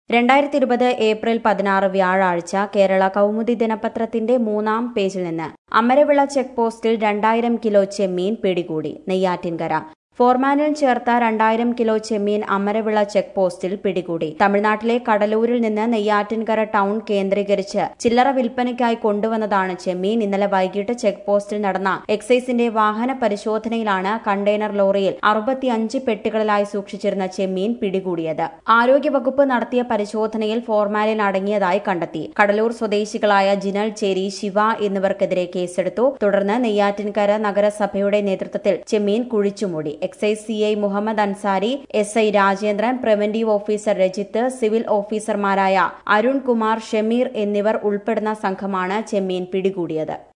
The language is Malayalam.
രണ്ടായിരത്തി ഇരുപത് ഏപ്രിൽ പതിനാറ് വ്യാഴാഴ്ച കേരള കൗമുദി ദിനപത്രത്തിന്റെ മൂന്നാം പേജിൽ നിന്ന് അമരവിള ചെക്ക് പോസ്റ്റിൽ രണ്ടായിരം കിലോ ചെമ്മീൻ പിടികൂടി നെയ്യാറ്റിൻകര ഫോർമാലിൻ ചേർത്ത രണ്ടായിരം കിലോ ചെമ്മീൻ അമരവിള ചെക്ക് പോസ്റ്റിൽ പിടികൂടി തമിഴ്നാട്ടിലെ കടലൂരിൽ നിന്ന് നെയ്യാറ്റിൻകര ടൗൺ കേന്ദ്രീകരിച്ച് ചില്ലറ വിൽപ്പനയ്ക്കായി കൊണ്ടുവന്നതാണ് ചെമ്മീൻ ഇന്നലെ വൈകിട്ട് ചെക്ക് പോസ്റ്റിൽ നടന്ന എക്സൈസിന്റെ വാഹന പരിശോധനയിലാണ് കണ്ടെയ്നർ ലോറിയിൽ അറുപത്തിയഞ്ച് പെട്ടികളിലായി സൂക്ഷിച്ചിരുന്ന ചെമ്മീൻ പിടികൂടിയത് ആരോഗ്യവകുപ്പ് നടത്തിയ പരിശോധനയിൽ ഫോർമാലിൻ അടങ്ങിയതായി കണ്ടെത്തി കടലൂർ സ്വദേശികളായ ജിനൽ ചേരി ശിവ എന്നിവർക്കെതിരെ കേസെടുത്തു തുടർന്ന് നെയ്യാറ്റിൻകര നഗരസഭയുടെ നേതൃത്വത്തിൽ ചെമ്മീൻ കുഴിച്ചുമൂടി excise C I Muhammad Ansari S I Rajendran preventive officer Rajith civil ഓഫീസർമാരായ അരുൺ കുമാർ ഷമീർ എന്നിവർ ഉൾപ്പെടുന്ന സംഘമാണ് ചെമ്മീൻ പിടികൂടിയത്